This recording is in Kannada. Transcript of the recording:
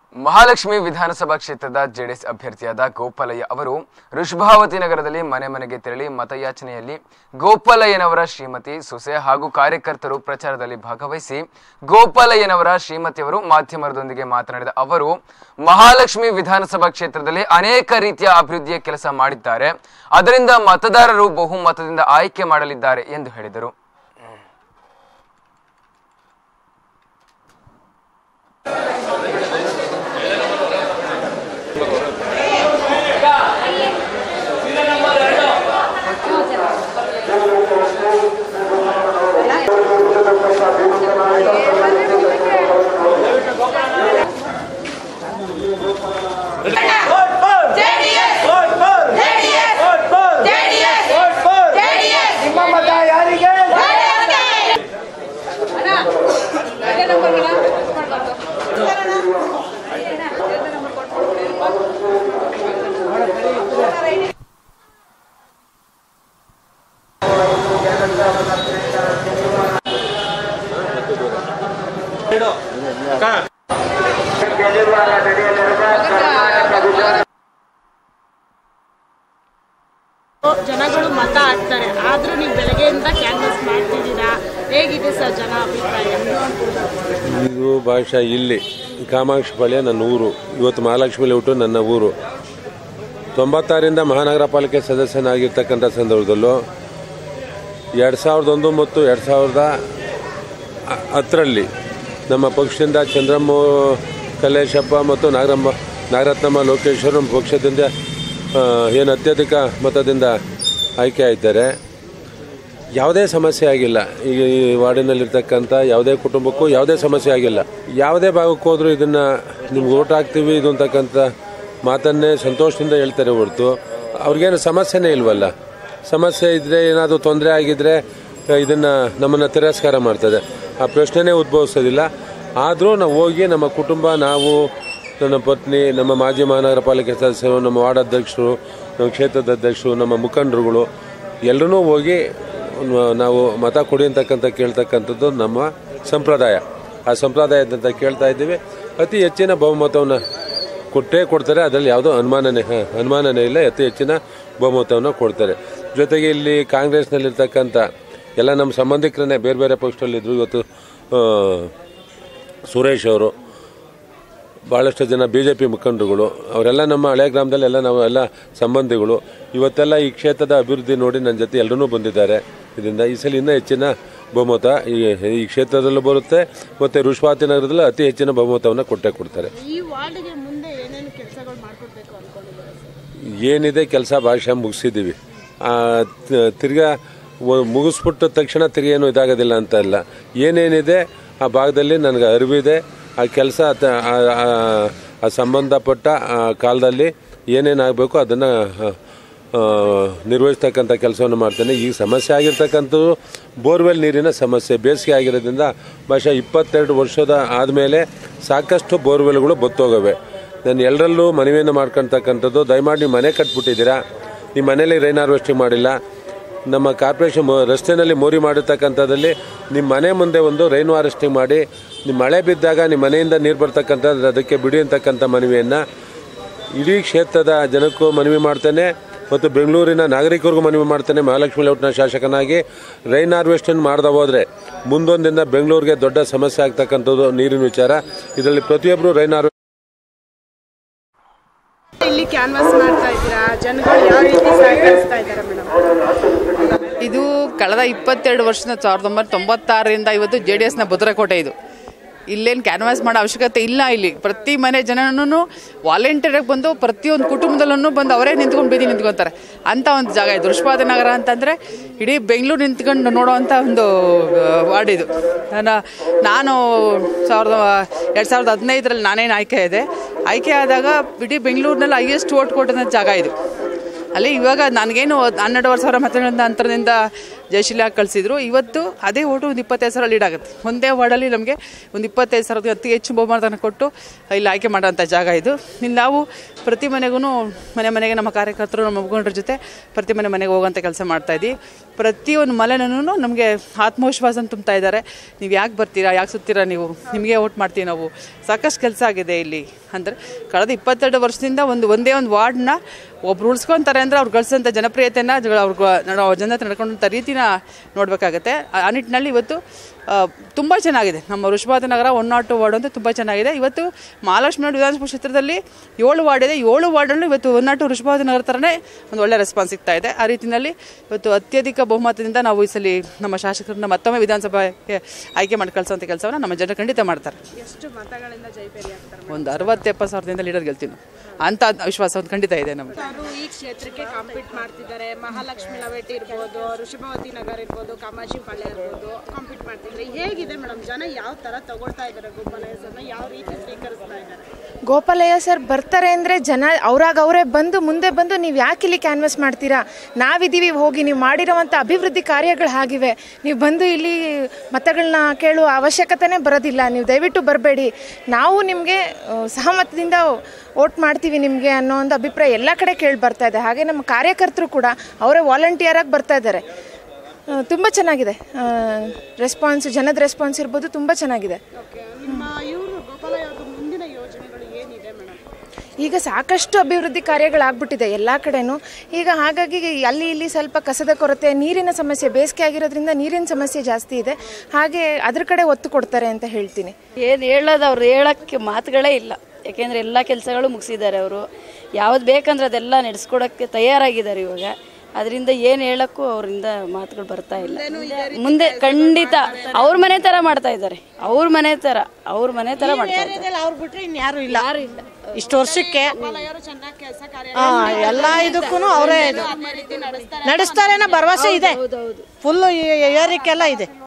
ಮಹಾಲಕ್ಷ್ಮಿ ವಿಧಾನಸಭಾ ಕ್ಷೇತ್ರದ ಜೆಡಿಎಸ್ ಅಭ್ಯರ್ಥಿಯಾದ ಗೋಪಾಲಯ್ಯ ಅವರು ಋಷಭಾವತಿ ನಗರದಲ್ಲಿ ಮನೆ ಮನೆಗೆ ತೆರಳಿ ಮತಯಾಚನೆಯಲ್ಲಿ ಗೋಪಾಲಯ್ಯನವರ ಶ್ರೀಮತಿ ಸೊಸೆ ಹಾಗೂ ಕಾರ್ಯಕರ್ತರು ಪ್ರಚಾರದಲ್ಲಿ ಭಾಗವಹಿಸಿ ಗೋಪಾಲಯ್ಯನವರ ಶ್ರೀಮತಿಯವರು ಮಾಧ್ಯಮದೊಂದಿಗೆ ಮಾತನಾಡಿದ ಅವರು ಮಹಾಲಕ್ಷ್ಮಿ ವಿಧಾನಸಭಾ ಕ್ಷೇತ್ರದಲ್ಲಿ ಅನೇಕ ರೀತಿಯ ಅಭಿವೃದ್ಧಿಯ ಕೆಲಸ ಮಾಡಿದ್ದಾರೆ ಅದರಿಂದ ಮತದಾರರು ಬಹುಮತದಿಂದ ಆಯ್ಕೆ ಮಾಡಲಿದ್ದಾರೆ ಎಂದು ಹೇಳಿದರು Vote for JDS vote for JDS vote for JDS vote for JDS ನಿಮ್ಮ ಮತ ಯಾರಿಗೆ ಜನಗಳು ಮತ ಹಾಕ್ತಾರೆ ಆದ್ರೂ ನೀವು ಬೆಳಗ್ಗೆಯಿಂದ ಕ್ಯಾನ್ವಸ್ ಮಾಡ್ತಿದ್ದೀರಾ ಹೇಗಿದೆ ಸರ್ ಜನ ಅಭಿಪ್ರಾಯ ಇದು ಭಾಷಾ ಇಲ್ಲಿ ಕಾಮಾಕ್ಷಿ ಪಾಳ್ಯ ನನ್ನ ಊರು ಇವತ್ತು ಮಹಾಲಕ್ಷ್ಮಿ ಲೇಔಟು ನನ್ನ ಊರು ತೊಂಬತ್ತಾರರಿಂದ ಮಹಾನಗರ ಪಾಲಿಕೆ ಸದಸ್ಯನಾಗಿರ್ತಕ್ಕಂಥ ಸಂದರ್ಭದಲ್ಲೂ ಎರಡು ಸಾವಿರದ ಒಂದು ಮತ್ತು ಎರಡು ಸಾವಿರದ ಹ- ಹತ್ತರಲ್ಲಿ ನಮ್ಮ ಪಕ್ಷದಿಂದ ಚಂದ್ರಮ್ಮ ಕಲ್ಲೇಶಪ್ಪ ಮತ್ತು ನಾಗರಮ್ಮ ನಾಗರತ್ನಮ್ಮ ಲೋಕೇಶ್ವರ ನಮ್ಮ ಪಕ್ಷದಿಂದ ಆ, ಏನು ಅತ್ಯಧಿಕ ಮತದಿಂದ ಆಯ್ಕೆ ಆಯ್ತಾರೆ ಯಾವುದೇ ಸಮಸ್ಯೆ ಆಗಿಲ್ಲ ಈಗ ಈ ವಾರ್ಡಿನಲ್ಲಿರ್ತಕ್ಕಂಥ ಯಾವುದೇ ಕುಟುಂಬಕ್ಕೂ ಯಾವುದೇ ಸಮಸ್ಯೆ ಆಗಿಲ್ಲ ಯಾವುದೇ ಭಾಗಕ್ಕೆ ಹೋದರೂ ಇದನ್ನು ನಿಮ್ಗೆ ಓಟ್ ಹಾಕ್ತೀವಿ ಇದು ಅಂತಕ್ಕಂಥ ಮಾತನ್ನೇ ಸಂತೋಷದಿಂದ ಹೇಳ್ತಾರೆ ಹೊರತು ಅವ್ರಿಗೇನು ಸಮಸ್ಯೆನೇ ಇಲ್ವಲ್ಲ ಸಮಸ್ಯೆ ಇದ್ದರೆ ಏನಾದರೂ ತೊಂದರೆ ಆಗಿದ್ದರೆ ಇದನ್ನು ನಮ್ಮನ್ನು ತಿರಸ್ಕಾರ ಮಾಡ್ತದೆ ಆ ಪ್ರಶ್ನೆನೇ ಉದ್ಭವಿಸೋದಿಲ್ಲ ಆದರೂ ನಾವು ಹೋಗಿ ನಮ್ಮ ಕುಟುಂಬ ನಾವು ನನ್ನ ಪತ್ನಿ ನಮ್ಮ ಮಾಜಿ ಮಹಾನಗರ ಪಾಲಿಕೆ ಸದಸ್ಯರು ನಮ್ಮ ವಾರ್ಡ್ ಅಧ್ಯಕ್ಷರು ನಮ್ಮ ಕ್ಷೇತ್ರದ ಅಧ್ಯಕ್ಷರು ನಮ್ಮ ಮುಖಂಡರುಗಳು ಎಲ್ಲರೂ ಹೋಗಿ ನ- ನಾವು ಮತ ಕೊಡಿ ಅಂತಕ್ಕಂಥ ಕೇಳ್ತಕ್ಕಂಥದ್ದು ನಮ್ಮ ಸಂಪ್ರದಾಯ ಆ ಸಂಪ್ರದಾಯದಂತ ಕೇಳ್ತಾ ಇದ್ದೀವಿ ಅತಿ ಹೆಚ್ಚಿನ ಬಹುಮತವನ್ನು ಕೊಟ್ಟೇ ಕೊಡ್ತಾರೆ ಅದರಲ್ಲಿ ಯಾವುದೋ ಅನುಮಾನನೇ ಹ, ಅನುಮಾನನೇ ಇಲ್ಲ ಅತಿ ಹೆಚ್ಚಿನ ಬಹುಮತವನ್ನು ಕೊಡ್ತಾರೆ ಜೊತೆಗೆ ಇಲ್ಲಿ ಕಾಂಗ್ರೆಸ್ನಲ್ಲಿರ್ತಕ್ಕಂಥ ಎಲ್ಲ ನಮ್ಮ ಸಂಬಂಧಿಕರನ್ನೇ ಬೇರೆ ಬೇರೆ ಪಕ್ಷದಲ್ಲಿದ್ದರು ಇವತ್ತು ಆ, ಸುರೇಶ್ ಅವರು ಭಾಳಷ್ಟು ಜನ ಬಿ ಜೆ ಪಿ ಮುಖಂಡರುಗಳು ಅವರೆಲ್ಲ ನಮ್ಮ ಹಳೆ ಗ್ರಾಮದಲ್ಲಿ ಎಲ್ಲ ನಾವು ಎಲ್ಲ ಸಂಬಂಧಿಗಳು ಇವತ್ತೆಲ್ಲ ಈ ಕ್ಷೇತ್ರದ ಅಭಿವೃದ್ಧಿ ನೋಡಿ ನನ್ನ ಜೊತೆ ಎಲ್ಲರೂ ಬಂದಿದ್ದಾರೆ ಇದರಿಂದ ಈ ಸಲ ಇನ್ನೂ ಹೆಚ್ಚಿನ ಬಹುಮತ ಈ ಈ ಕ್ಷೇತ್ರದಲ್ಲೂ ಬರುತ್ತೆ ಮತ್ತು ರುಷ್ವಾತಿ ನಗರದಲ್ಲೂ ಅತಿ ಹೆಚ್ಚಿನ ಬಹುಮತವನ್ನು ಕೊಟ್ಟೇ ಕೊಡ್ತಾರೆ ಈ ವಾರ್ಡ್ಗೆ ಮುಂದೆ ಏನೇನು ಕೆಲಸಗಳು ಮಾಡ್ಕೊಡ್ಬೇಕು ಅನ್ಕೊಂಡಿದ್ದಾರೆ ಸರ್ ಏನಿದೆ ಕೆಲಸ ಭಾಷೆ ಮುಗಿಸಿದ್ದೀವಿ ಆ, ತ- ತಿರ್ಗಾ ಒ- ಮುಗಿಸ್ಬಿಟ್ಟ ತಕ್ಷಣ ತಿರ್ಗಿ ಏನು ಇದಾಗೋದಿಲ್ಲ ಅಂತ ಇಲ್ಲ ಏನೇನಿದೆ ಆ ಭಾಗದಲ್ಲಿ ನನಗೆ ಅರಿವಿದೆ ಆ ಕೆಲಸ ಆ ಸಂಬಂಧಪಟ್ಟ ಆ ಕಾಲದಲ್ಲಿ ಏನೇನಾಗಬೇಕು ಅದನ್ನು ನಿರ್ವಹಿಸ್ತಕ್ಕಂಥ ಕೆಲಸವನ್ನು ಮಾಡ್ತೇನೆ ಈಗ ಸಮಸ್ಯೆ ಆಗಿರ್ತಕ್ಕಂಥದ್ದು ಬೋರ್ವೆಲ್ ನೀರಿನ ಸಮಸ್ಯೆ ಬೇಸಿಗೆ ಆಗಿರೋದ್ರಿಂದ ಬಹುಶಃ ಇಪ್ಪತ್ತೆರಡು ವರ್ಷದ ಆದಮೇಲೆ ಸಾಕಷ್ಟು ಬೋರ್ವೆಲ್ಗಳು ಬತ್ತೋಗವೆ ನಾನು ಎಲ್ಲರಲ್ಲೂ ಮನವಿಯನ್ನು ಮಾಡ್ಕೊಳ್ತಕ್ಕಂಥದ್ದು ದಯಮಾಡಿ ನೀವು ಮನೆ ಕಟ್ಬಿಟ್ಟಿದ್ದೀರಾ ನಿಮ್ಮ ಮನೇಲಿ ರೈನ್ ಹಾರ್ವೆಸ್ಟಿಂಗ್ ಮಾಡಿಲ್ಲ ನಮ್ಮ ಕಾರ್ಪೊರೇಷನ್ ಮೊ- ರಸ್ತೆಯಲ್ಲಿ ಮೋರಿ ಮಾಡಿರ್ತಕ್ಕಂಥದ್ದಲ್ಲಿ ನಿಮ್ಮ ಮನೆ ಮುಂದೆ ಒಂದು ರೈನ್ ಹಾರ್ವೆಸ್ಟಿಂಗ್ ಮಾಡಿ ನಿಮ್ಮ ಮಳೆ ಬಿದ್ದಾಗ ನಿಮ್ಮ ಮನೆಯಿಂದ ನೀರು ಬರ್ತಕ್ಕಂಥದ್ದು ಅದಕ್ಕೆ ಬಿಡಿ ಅಂತಕ್ಕಂಥ ಮನವಿಯನ್ನು ಇಡೀ ಕ್ಷೇತ್ರದ ಜನಕ್ಕೂ ಮನವಿ ಮಾಡ್ತೇನೆ ಮತ್ತು ಬೆಂಗಳೂರಿನ ನಾಗರಿಕರಿಗೂ ಮನವಿ ಮಾಡ್ತೇನೆ ಮಹಾಲಕ್ಷ್ಮಿ ಲೇಔಟ್ನ ಶಾಸಕನಾಗಿ ರೈನ್ ಹಾರ್ವೆಸ್ಟನ್ನು ಮಾಡದ ಹೋದರೆ ಮುಂದೊಂದಿನ ಬೆಂಗಳೂರಿಗೆ ದೊಡ್ಡ ಸಮಸ್ಯೆ ಆಗ್ತಕ್ಕಂಥದ್ದು ನೀರಿನ ವಿಚಾರ ಇದರಲ್ಲಿ ಪ್ರತಿಯೊಬ್ಬರು ರೈನ್ ಹಾರ್ವೆ ಇಲ್ಲಿ ಕ್ಯಾನ್ವಾಸ್ ಮಾಡ್ತಾ ಇದ್ದೀರಾ ಜನಗಳು ಯಾವ ರೀತಿ ಸಹಕರಿಸ್ತಾ ಇದ್ದಾರೆ ಮೇಡಮ್ ಇದು ಕಳೆದ ಇಪ್ಪತ್ತೆರಡು ವರ್ಷದ ಸಾವಿರದ ಒಂಬೈನೂರ ತೊಂಬತ್ತಾರರಿಂದ ಇವತ್ತು ಜೆ ಡಿ ಎಸ್ನ ಭದ್ರಕೋಟೆ ಇದು ಇಲ್ಲೇನು ಕ್ಯಾನ್ವಾಸ್ ಮಾಡೋ ಅವಶ್ಯಕತೆ ಇಲ್ಲ ಇಲ್ಲಿ ಪ್ರತಿ ಮನೆ ಜನನೂ ವಾಲಂಟಿಯರಾಗಿ ಬಂದು ಪ್ರತಿಯೊಂದು ಕುಟುಂಬದಲ್ಲೂ ಬಂದು ಅವರೇ ನಿಂತ್ಕೊಂಡು ಬೀದಿ ನಿಂತ್ಕೊತಾರೆ ಅಂಥ ಒಂದು ಜಾಗ ಇದು ಋಷಭಾದ ನಗರ ಅಂತಂದರೆ ಇಡೀ ಬೆಂಗಳೂರು ನಿಂತ್ಕೊಂಡು ನೋಡೋವಂಥ ಒಂದು ವಾರ್ಡ್ ಇದು ನಾನು ನಾನು ಸಾವಿರದ ಎರಡು ಸಾವಿರದ ಹದಿನೈದರಲ್ಲಿ ನಾನೇನು ಆಯ್ಕೆ ಇದೆ ಆಯ್ಕೆ ಆದಾಗ ಇಡೀ ಬೆಂಗಳೂರಿನಲ್ಲಿ ಹೈಯೆಸ್ಟ್ ಓಟ್ ಕೊಟ್ಟಂಥ ಜಾಗ ಇದು ಅಲ್ಲಿ ಇವಾಗ ನನಗೇನು ಹನ್ನೆರಡುವರೆ ಸಾವಿರ ಮತಗಳಿಂದ ಅಂತರದಿಂದ ಜಯಶೀಲ ಕಳಿಸಿದ್ರು ಇವತ್ತು ಅದೇ ಓಟು ಒಂದು ಇಪ್ಪತ್ತೈದು ಸಾವಿರ ಲೀಡ್ ಆಗುತ್ತೆ ಒಂದೇ ವಾರ್ಡಲ್ಲಿ ನಮಗೆ ಒಂದು ಇಪ್ಪತ್ತೈದು ಸಾವಿರದ ಅತಿ ಹೆಚ್ಚು ಬಹುಮಾನವನ್ನು ಕೊಟ್ಟು ಇಲ್ಲಿ ಆಯ್ಕೆ ಮಾಡೋಂಥ ಜಾಗ ಇದು ಇಲ್ಲಿ ನಾವು ಪ್ರತಿ ಮನೆಗೂ ಮನೆ ಮನೆಗೆ ನಮ್ಮ ಕಾರ್ಯಕರ್ತರು ನಮ್ಮ ಮುಖಂಡರ ಜೊತೆ ಪ್ರತಿ ಮನೆ ಮನೆಗೆ ಹೋಗೋಂಥ ಕೆಲಸ ಮಾಡ್ತಾಯಿದ್ವಿ ಪ್ರತಿಯೊಂದು ಮನೆನೂ ನಮಗೆ ಆತ್ಮವಿಶ್ವಾಸ ತುಂಬ್ತಾ ಇದ್ದಾರೆ ನೀವು ಯಾಕೆ ಬರ್ತೀರಾ ಯಾಕೆ ಸುತ್ತೀರಾ ನೀವು ನಿಮಗೆ ಓಟ್ ಮಾಡ್ತೀವಿ ನಾವು ಸಾಕಷ್ಟು ಕೆಲಸ ಆಗಿದೆ ಇಲ್ಲಿ ಅಂದರೆ ಕಳೆದ ಇಪ್ಪತ್ತೆರಡು ವರ್ಷದಿಂದ ಒಂದು ಒಂದೇ ಒಂದು ವಾರ್ಡ್ನ ಒಬ್ರು ಉಳಿಸ್ಕೊತಾರೆ ಅಂದರೆ ಅವ್ರು ಗಳಿಸೋಂಥ ಜನಪ್ರಿಯತೆಯನ್ನು ಅವ್ರಿಗೆ ಅವ್ರ ಜನ ಹತ್ರ ನಡ್ಕೊಂಡಂಥ ರೀತಿನ ನೋಡಬೇಕಾಗತ್ತೆ ಆ ನಿಟ್ಟಿನಲ್ಲಿ ಇವತ್ತು ತುಂಬ ಚೆನ್ನಾಗಿದೆ ನಮ್ಮ ಋಷಭಾದ ನಗರ ಒನ್ ನಾಟ್ ಟು ವಾರ್ಡ್ ಅಂತ ತುಂಬ ಚೆನ್ನಾಗಿದೆ ಇವತ್ತು ಮಹಾಲಕ್ಷ್ಮಿ ನಾಡು ವಿಧಾನಸಭಾ ಕ್ಷೇತ್ರದಲ್ಲಿ ಏಳು ವಾರ್ಡ್ ಇದೆ ಏಳು ವಾರ್ಡಲ್ಲೂ ಇವತ್ತು ಒನ್ ನಾಟ್ ಟು ಋಷಭಾದ ನಗರ ಥರನೇ ಒಂದು ಒಳ್ಳೆ ರೆಸ್ಪಾನ್ಸ್ ಸಿಗ್ತಾ ಇದೆ ಆ ರೀತಿಯಲ್ಲಿ ಇವತ್ತು ಅತ್ಯಧಿಕ ಬಹುಮತದಿಂದ ನಾವು ಈ ಸಲ ನಮ್ಮ ಶಾಸಕರನ್ನ ಮತ್ತೊಮ್ಮೆ ವಿಧಾನಸಭೆಗೆ ಆಯ್ಕೆ ಮಾಡಿ ಕಳಿಸೋಂಥ ಕೆಲಸವನ್ನು ನಮ್ಮ ಜನರು ಖಂಡಿತ ಮಾಡ್ತಾರೆ ಎಷ್ಟು ಮತಗಳಿಂದ ಜೈಪೇರಿ ಆಗ್ತಾರೆ ಒಂದು ಅರವತ್ತು ಎಪ್ಪತ್ತು ಸಾವಿರದಿಂದ ಲೀಡರ್ ಗೆಲ್ತೀವಿ ನಾವು ಅಂಥ ವಿಶ್ವಾಸ ಒಂದು ಖಂಡಿತ ಇದೆ ನಮಗೆ ಅವರು ಈ ಕ್ಷೇತ್ರಕ್ಕೆ ಕಾಂಪೀಟ್ ಮಾಡ್ತಿದ್ದಾರೆ ಮಹಾಲಕ್ಷ್ಮಿ ಲವೇಟಿ ಇರ್ಬೋದು ಋಷಭವತಿ ನಗರ್ ಇರ್ಬೋದು ಕಾಮಾಜಿ ಪಾಳ್ಯ ಇರ್ಬೋದು ಕಾಂಪೀಟ್ ಮಾಡ್ತಿದ್ದಾರೆ ಹೇಗಿದೆ ಮೇಡಮ್ ಜನ ಯಾವ ತರ ತಗೊಳ್ತಾ ಇದ್ದಾರೆ ಗೋಪಾಲಯ್ಯ ಸರ್ನ ಯಾವ ರೀತಿ ಸ್ವೀಕರಿಸ್ತಾ ಇದ್ದಾರೆ ಗೋಪಾಲಯ್ಯ ಸರ್ ಬರ್ತಾರೆ ಅಂದರೆ ಜನ ಅವ್ರಾಗ ಅವರೇ ಬಂದು ಮುಂದೆ ಬಂದು ನೀವು ಯಾಕೆ ಇಲ್ಲಿ ಕ್ಯಾನ್ವಸ್ ಮಾಡ್ತೀರಾ ನಾವಿದ್ದೀವಿ ಹೋಗಿ ನೀವು ಮಾಡಿರೋವಂಥ ಅಭಿವೃದ್ಧಿ ಕಾರ್ಯಗಳು ಆಗಿವೆ ನೀವು ಬಂದು ಇಲ್ಲಿ ಮತಗಳನ್ನ ಕೇಳುವ ಅವಶ್ಯಕತೆನೇ ಬರೋದಿಲ್ಲ ನೀವು ದಯವಿಟ್ಟು ಬರಬೇಡಿ ನಾವು ನಿಮಗೆ ಸಹಮತದಿಂದ ಓಟ್ ಮಾಡ್ತೀವಿ ನಿಮಗೆ ಅನ್ನೋ ಒಂದು ಅಭಿಪ್ರಾಯ ಎಲ್ಲ ಕಡೆ ಕೇಳಿ ಬರ್ತಾ ಇದೆ ಹಾಗೆ ನಮ್ಮ ಕಾರ್ಯಕರ್ತರು ಕೂಡ ಅವರೇ ವಾಲಂಟಿಯರಾಗಿ ಬರ್ತಾ ಇದ್ದಾರೆ ತುಂಬ ಚೆನ್ನಾಗಿದೆ ರೆಸ್ಪಾನ್ಸ್ ಜನದ ರೆಸ್ಪಾನ್ಸ್ ಇರ್ಬೋದು ತುಂಬ ಚೆನ್ನಾಗಿದೆ ಓಕೆ ನಿಮ್ಮ ಇವರು ಗೋಪಾಲಯ್ಯ ಅವ್ರದ್ದು ಮುಂದಿನ ಯೋಜನೆಗಳು ಏನಿದೆ ಮೇಡಮ್ ಈಗ ಸಾಕಷ್ಟು ಅಭಿವೃದ್ಧಿ ಕಾರ್ಯಗಳಾಗ್ಬಿಟ್ಟಿದೆ ಎಲ್ಲ ಕಡೆನೂ ಈಗ ಹಾಗಾಗಿ ಅಲ್ಲಿ ಇಲ್ಲಿ ಸ್ವಲ್ಪ ಕಸದ ಕೊರತೆ ನೀರಿನ ಸಮಸ್ಯೆ ಬೇಸಿಗೆ ಆಗಿರೋದ್ರಿಂದ ನೀರಿನ ಸಮಸ್ಯೆ ಜಾಸ್ತಿ ಇದೆ ಹಾಗೆ ಅದ್ರ ಕಡೆ ಒತ್ತು ಕೊಡ್ತಾರೆ ಅಂತ ಹೇಳ್ತೀನಿ ಏನು ಹೇಳೋದು ಅವ್ರು ಹೇಳೋಕ್ಕೆ ಮಾತುಗಳೇ ಇಲ್ಲ ಯಾಕೆಂದರೆ ಎಲ್ಲ ಕೆಲಸಗಳು ಮುಗಿಸಿದ್ದಾರೆ ಅವರು ಯಾವ್ದು ಬೇಕಂದ್ರೆ ಅದೆಲ್ಲ ನಡೆಸ್ಕೊಡೋಕ್ಕೆ ತಯಾರಾಗಿದ್ದಾರೆ ಇವಾಗ ಅದರಿಂದ ಏನು ಹೇಳಕ್ಕೂ ಅವರಿಂದ ಮಾತುಗಳು ಬರ್ತಾ ಇಲ್ಲ ಮುಂದೆ ಖಂಡಿತ ಅವ್ರ ಮನೆ ಥರ ಮಾಡ್ತಾ ಇದ್ದಾರೆ ಅವ್ರ ಮನೆ ಥರ ಅವ್ರ ಮನೆ ಥರ ಮಾಡ್ತಾ ಇದ್ದಾರೆ ಅವ್ರು ಬಿಟ್ರೆ ಇನ್ಯಾರು ಇಲ್ಲ ಇಷ್ಟು ವರ್ಷಕ್ಕೆ ಚೆನ್ನಾಗಿ ಕೆಲಸ ಕಾರ್ಯ ಆ, ಎಲ್ಲ ಇದಕ್ಕೂ ಅವರೇ ಇದು ನಡೆಸ್ತಾರೆ ಅನ್ನೋ ಭರವಸೆ ಇದೆ ಫುಲ್ ಏರಿಕೆಲ್ಲ ಇದೆ